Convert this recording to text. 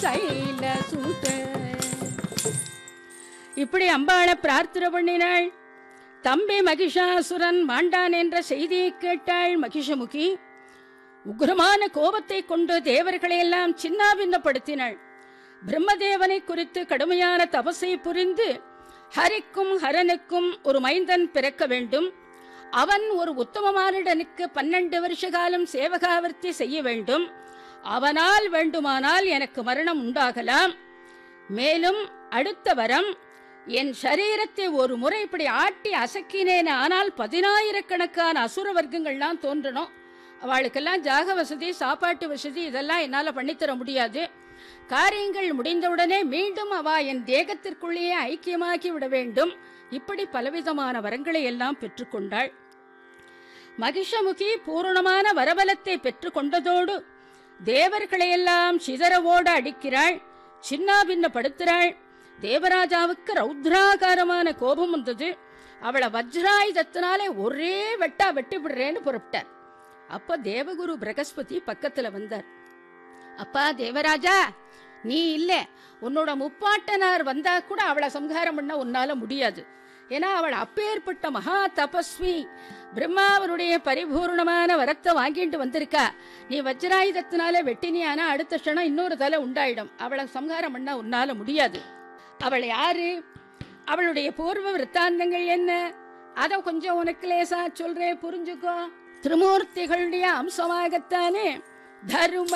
சைல சூத இப்படி அம்பாளை பிரார்த்தனை பண்ணினாள் தம்பி மகிஷாசுரன் மாண்டான் என்ற செய்தியை கேட்டாள் மகிஷமுகி உக்ரமான கோபத்தை கொண்டு தேவர்களை எல்லாம் சின்னாபின்னப்படுத்தினாள் பிரம்மதேவனை குறித்து கடுமையான தபசை புரிந்து ஹரிக்கும் ஹரனுக்கும் ஒரு மைந்தன் பிறக்க வேண்டும் அவன் ஒரு உத்தமமானிடனுக்கு பன்னெண்டு வருஷ காலம் சேவகாவர்த்தி செய்ய வேண்டும் அவனால் வேண்டுமானால் எனக்கு மரணம் உண்டாகலாம் மேலும் அடுத்த வரம் என் சரீரத்தை ஒரு முறை இப்படி ஆட்டி அசக்கினேன் ஆனால் பதினாயிரக்கணக்கான அசுர வர்க்கங்கள்லாம் தோன்றணும் அவளுக்கெல்லாம் ஜாக வசதி சாப்பாட்டு வசதி இதெல்லாம் என்னால் பண்ணித்தர முடியாது காரியங்கள் முடிந்தவுடனே மீண்டும் அவ என் தேகத்திற்குள்ளேயே ஐக்கியமாக்கி விட வேண்டும் இப்படி பலவிதமான வரங்களை எல்லாம் பெற்றுக்கொண்டாள் மகிஷமுகி பூரணமான வரபலத்தை பெற்றுக்கொண்டதோடு தேவர்களையெல்லாம் சிதறவோடு அடிக்கிறாள் சின்னாபின்னப்படுத்துகிறாள் தேவராஜாவுக்கு ரௌத்ராகாரமான கோபம் வந்தது அவளை வஜ்ராயுதத்தினாலே ஒரே வெட்டா வெட்டி விடுறேன்னு புறப்பட்டார் அப்ப தேவகுரு பிரகஸ்பதி பக்கத்துல வந்தார் அப்பா தேவராஜா நீ இல்ல உன்னோட முப்பாட்டனார் வந்தா கூட அவளை சம்ஹாரம் பண்ண உன்னால முடியாது ஏன்னா அவள் அப்பேற்பட்ட மகா தபஸ்வி பிரம்மாவனுடைய பரிபூர்ணமான வரத்தை வாங்கிட்டு வந்திருக்கா நீ வஜ்ராயுதத்தினால வெட்டினியானா அடுத்த க்ஷணம் இன்னொரு தலை உண்டாயிடும் அவளை சம்ஹாரம் பண்ண உன்னால முடியாது அவள் யாரு அவளுடைய பூர்வ விற்த்தாந்தங்கள் என்ன அத கொஞ்சம் உனக்கு லேசா சொல்றேன் புரிஞ்சுக்கோ திருமூர்த்திகளுடைய அம்சமாகத்தானே தரும